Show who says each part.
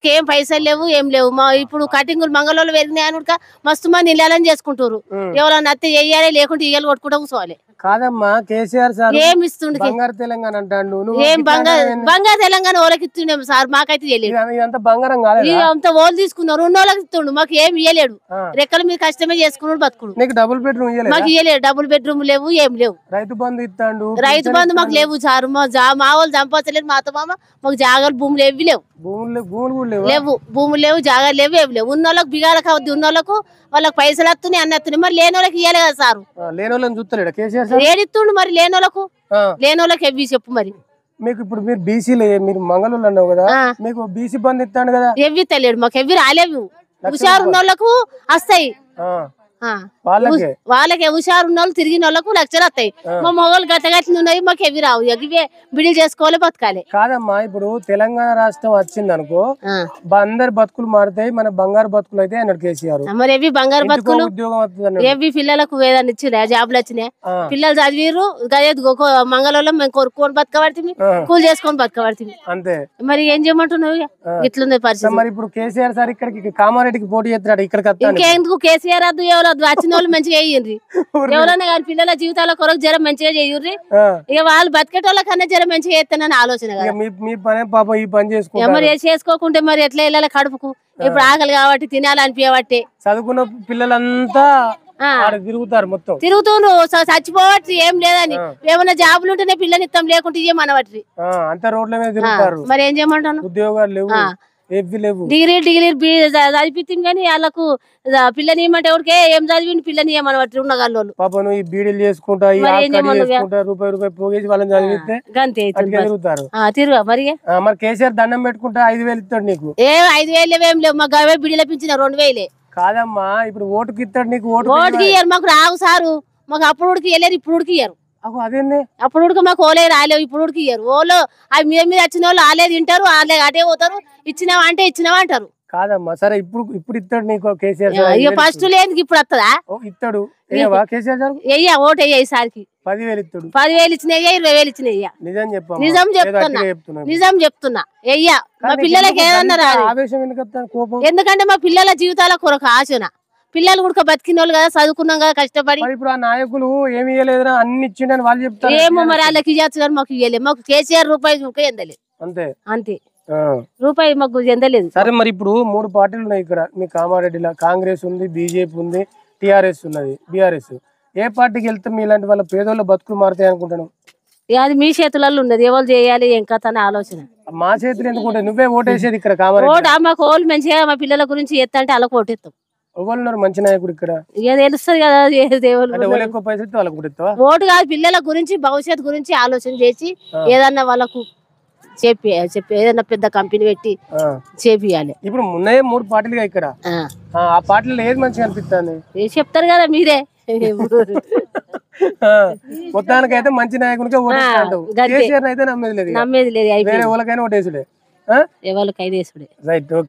Speaker 1: ఏం పైసలు లేవు ఏం లేవు మా ఇప్పుడు కటింగులు మంగళవాళ్ళు పెరిగినాయి అని ఉడక మస్తు మంది ఇళ్ళని చేసుకుంటారు
Speaker 2: ఉమ్.
Speaker 1: ఎవరైనా నత్తి చెయ్యాలి లేకుంటే ఇయ్యాలి కొట్టుకుంటా కూర్చోవాలి
Speaker 2: కాదమ్మా కేసీఆర్ సార్
Speaker 1: ఏం ఇస్తుండే
Speaker 2: బంగారు తెలంగాణ అంటాడు నువ్వు
Speaker 1: ఏం
Speaker 2: ఇట్లా
Speaker 1: బంగారు
Speaker 2: అంటావేంది?
Speaker 1: బంగారు తెలంగాణ వాళ్ళకి ఇస్తుండే సార్ మాకైతే తెలియదు
Speaker 2: ఇది- ఇదంతా బంగారం కాలేదా
Speaker 1: ఇక అంత ఓళ్ళు తీసుకున్నారు ఉన్న వాళ్ళకి ఇస్తుండు మాకు ఏం ఇయ్యలేడు
Speaker 2: ఆ.
Speaker 1: రెక్కల మీద కష్టమే చేసుకున్నాడు బతుకుడు
Speaker 2: నీకు డబుల్ బెడ్రూమ్ ఇయ్యలేదా
Speaker 1: మాకు ఇయ్యలేడు డబుల్ బెడ్రూమ్ లేవు ఏం లేవు
Speaker 2: రైతు బంధు ఇస్తాడు
Speaker 1: రైతు బంధు మాకు లేవు సార్ మా జా మా వాళ్ళు చంపలేదు మా అత్త మామ మాకు జాగాలు భూములు ఏవి లేవు
Speaker 2: భూములు లేవు- భూములు కూడా లేవు
Speaker 1: లేవు భూములు లేవు జాగాలు లేవు ఏవి లేవు ఉన్న వాళ్ళకి బిగాలకు అవద్దు ఉన్న వాళ్ళకు వాళ్ళకి పైసలు వస్తున్నాయి అన్ని వస్తున్నాయి మరి లేని వాళ్ళకి ఇయ్యాలి కదా సారు
Speaker 2: లేని వాళ్ళని చూస్తలేడా కేసీఆర్ సార్
Speaker 1: ఏడిస్తుండు మరి లేని వాళ్ళకు
Speaker 2: ఆ,
Speaker 1: లేని వాళ్ళకి ఎవ్వి చెప్పు మరి
Speaker 2: మీకు ఇప్పుడు మీరు బీసీలు మీరు మంగళూరు అన్నావు కదా
Speaker 1: ఆ.
Speaker 2: మీకు బీసీ బంధు ఇస్తాడు కదా
Speaker 1: ఎవ్వి తెలియడు మాకు ఎవ్వి రాలేవు హుషారు ఉన్న వాళ్ళకు వస్తాయి
Speaker 2: ఆ,
Speaker 1: ఆ.
Speaker 2: వాళ్ళకే
Speaker 1: వాళ్ళకి హుషారు ఉన్న వాళ్ళు తిరిగిన వాళ్ళకు లక్షలు వస్తాయి మా మొగలు గట్టగట్టిన ఉన్నాయి మాకు ఎవి రావు ఇక ఇవే బిడిలు చేసుకోవాలి బతకాలి
Speaker 2: కాదమ్మా ఇప్పుడు తెలంగాణ రాష్ట్రం వచ్చింది అనుకో
Speaker 1: ఆ.
Speaker 2: అందరి బతుకులు మారుతాయి మన బంగారు బతుకులు అయితే అన్నాడు కేసీఆర్
Speaker 1: మరి ఎవి బంగారు
Speaker 2: ఇంటికో
Speaker 1: బతుకులు
Speaker 2: ఉద్యోగం వస్తుంది అన్నాడు
Speaker 1: ఎవి పిల్లలకు ఏదైనా ఇచ్చినాయి జాబులు వచ్చినాయి
Speaker 2: ఆ,
Speaker 1: పిల్లలు చదివిర్రు గదేది మంగళంలో మేము కొనుక్కొని బతకబడుతుంది
Speaker 2: ఆ.
Speaker 1: కూలి చేసుకొని బతకబడుతుంది
Speaker 2: అంతే
Speaker 1: మరి ఏం చేయమంటున్నావు ఇక? ఇట్లుంది పరిస్థితి
Speaker 2: మరి ఇప్పుడు కేసీఆర్ సార్ ఇక్కడికి కామారెడ్డికి పోటీ చేస్తున్నాడు ఇక్కడికి వస్తాను
Speaker 1: ఇంకెందుకు కేసీఆర్ వద్దు ఎవరు వద్దు వచ్చిన వాళ్ళు మంచిగా అయ్యిండ్రి ఎవరైనా కానీ పిల్లల జీవితాల కొరకు జర మంచిగా చేయుర్రి ఇక వాళ్ళు బతికేటోళ్ళ కన్నా జర మంచిగా చేస్తానని ఆలోచన కదా
Speaker 2: మీ మీ పనే పాపం ఈ పని
Speaker 1: ఇక
Speaker 2: చేసుకుంటారు
Speaker 1: మరి చేసుకోకుంటే మరి ఎట్లా వెళ్ళాలి కడుపుకు ఇప్పుడు ఆకలి కాబట్టి తినాలనిపించబట్టి
Speaker 2: చదువుకున్న పిల్లలంతా
Speaker 1: ఆ.
Speaker 2: ఆడ తిరుగుతారు మొత్తం
Speaker 1: తిరుగుతుండ్రు స- చచ్చిపోవట్రి ఏం లేదని ఏమన్నా జాబులు ఉంటేనే పిల్లని ఇస్తాం లేకుంటే ఇయ్యమనవట్రి
Speaker 2: ఆ, అంతా రోడ్ల మీద తిరుగుతారు
Speaker 1: మరి ఏం చేయమంటాను
Speaker 2: ఉద్యోగాలు లేవు
Speaker 1: ఆ.
Speaker 2: ఏవి లేవు
Speaker 1: డిగ్రీ డిగ్రీ బి- చ- చదివిస్తాం కానీ వాళ్ళకు ద- పిల్లని ఇవ్వమంటే ఎవరికే ఏం చదివింది పిల్లని ఇవ్వమనవట్రి ఉండగల్లోళ్ళు
Speaker 2: పాపం నువ్వు ఈ బీడీలు చేసుకుంటా ఈ
Speaker 1: మరి ఏం
Speaker 2: ఆకలి
Speaker 1: చేయమను ఇక?
Speaker 2: చేసుకుంటా రూపాయి రూపాయి పోగేసి వాళ్ళని చదివిస్తే
Speaker 1: గంతే అవుతుంది
Speaker 2: అట్లా
Speaker 1: మరి.
Speaker 2: తిరుగుతారు
Speaker 1: ఆ, తిరుగా మరి
Speaker 2: ఆ, మరి కేసీఆర్ దండం పెట్టుకుంటా ఐదు వేలు ఇస్తాడు నీకు
Speaker 1: ఏ ఐదు వేలు ఏం లేవు మాకు అవే బిడిలో పించిన రెండు వేలే
Speaker 2: కాదమ్మా ఇప్పుడు ఓటుకి ఇస్తాడు నీకు ఓటు
Speaker 1: ఓటుకి ఇయ్యరు మాకు రావు సారు మాకు అప్పుడు ఉడికి ఇయ్యలేరు ఇప్పుడు ఉడికి ఇయ్యరు
Speaker 2: అగో అదేంది
Speaker 1: అప్పుడు ఉడక మాకు ఓలే రాలేవు ఇప్పుడు ఉడికి ఇయ్యరు ఓలో అవి మీద మీద వచ్చిన వాళ్ళు ఆలే తింటారు ఆలే అటే పోతారు ఇచ్చినావా అంటే ఇచ్చినావా అంటారు
Speaker 2: కాదమ్మా సరే ఇప్పుడు ఇప్పుడు ఇస్తాడు నీకు కేసీఆర్ సార్ ఐదు
Speaker 1: ఇక
Speaker 2: వేలు
Speaker 1: ఫస్ట్ లేనికి ఇప్పుడు వస్తుందా
Speaker 2: ఓ, ఇస్తాడు ఏవా కేసీఆర్ సార్
Speaker 1: వెయ్య ఓటు వెయ్యి ఈసారికి
Speaker 2: పదివేలు ఇస్తాడు
Speaker 1: పదివేలు ఇచ్చినాయ్యా ఇరవై వేలు ఇచ్చినాయ్యా
Speaker 2: నిజం చెప్పమ్మా.
Speaker 1: నిజం
Speaker 2: ఏదో
Speaker 1: చెప్తున్నా.
Speaker 2: అట్టిగా చెప్తున్నా
Speaker 1: నిజం చెప్తున్నా వెయ్యా మా
Speaker 2: కానీ
Speaker 1: పిల్లలకి
Speaker 2: నీకు
Speaker 1: ఏదన్నా
Speaker 2: అంత
Speaker 1: రాదు
Speaker 2: ఆవేశం ఎందుకు వస్తుంది? కోపం
Speaker 1: ఎందుకంటే మా పిల్లల జీవితాల కొరకు ఆశన పిల్లలు కూడా బతికిన వాళ్ళు కదా చదువుకున్నాం కదా కష్టపడి
Speaker 2: మరి ఇప్పుడు ఆ నాయకులు ఏమి ఇయ్యలేదురా అన్ని ఇచ్చిండని వాళ్ళు చెప్తారు
Speaker 1: ఏమో మరి వాళ్ళకి ఇవ్వచ్చు కానీ మాకు ఇవ్వలేదు మాకు కేసీఆర్ రూపాయి చుక్క ఎందలేదు
Speaker 2: అంతే
Speaker 1: అంతే
Speaker 2: ఆ.
Speaker 1: రూపాయి మాకు ఎందలేదు
Speaker 2: సరే మరి ఇప్పుడు మూడు పార్టీలు ఉన్నాయి ఇక్కడ మీ కామారెడ్డిలో కాంగ్రెస్ ఉంది బీజేపీ ఉంది టిఆర్ఎస్ ఉన్నది బీఆర్ఎస్ ఏ పార్టీకి వెళ్తే మీ ఇలాంటి వాళ్ళ పేదోళ్ళ బతుకులు మారుతాయి అనుకుంటాను
Speaker 1: ఇక అది మీ చేతులలో ఉన్నది ఎవరు చేయాలి ఏం కథ అనే ఆలోచన
Speaker 2: మా చేతులు ఎందుకు ఉంటాయి నువ్వే ఓటేసేది ఇక్కడ కామారెడ్డి
Speaker 1: ఓటు ఆ మాకు ఓళ్ళు మంచిగా మా పిల్లల గురించి ఎత్తంటే అలా ఓటెత్తాం
Speaker 2: ఎవరు ఉన్నారు మంచి నాయకుడు ఇక్కడ
Speaker 1: ఇక తెలుస్తుంది కదా ఏ దేవుళ్ళు
Speaker 2: అంటే ఎవరు ఎక్కువ పైసలు ఇస్తే వాళ్ళకి కొట్టిస్తావా
Speaker 1: ఓటు కాదు పిల్లల గురించి భవిష్యత్తు గురించి ఆలోచన చేసి ఏదన్నా వాళ్ళకు చెప్పి చెప్పి ఏదన్నా పెద్ద కంపెనీ పెట్టి
Speaker 2: ఆ.
Speaker 1: చేపియాలి
Speaker 2: ఇప్పుడు ఉన్నాయే మూడు పార్టీలుగా ఇక్కడ
Speaker 1: ఆ.
Speaker 2: ఆ, ఆ పార్టీలో ఏది మంచిగా అనిపిస్తుంది
Speaker 1: ఏ చెప్తారు కదా మీరే
Speaker 2: మొత్తానికి అయితే మంచి నాయకునికే ఓటేస్తాడు
Speaker 1: గంతే.
Speaker 2: కేసీఆర్ అయితే నమ్మేది లేదు ఇక.
Speaker 1: నమ్మేది లేదు
Speaker 2: వేరే
Speaker 1: అయిపోయింది
Speaker 2: వాళ్ళకైనా ఓటేసుడే
Speaker 1: ఎవరికి ఐదేసుడే
Speaker 2: రైట్ ఓకే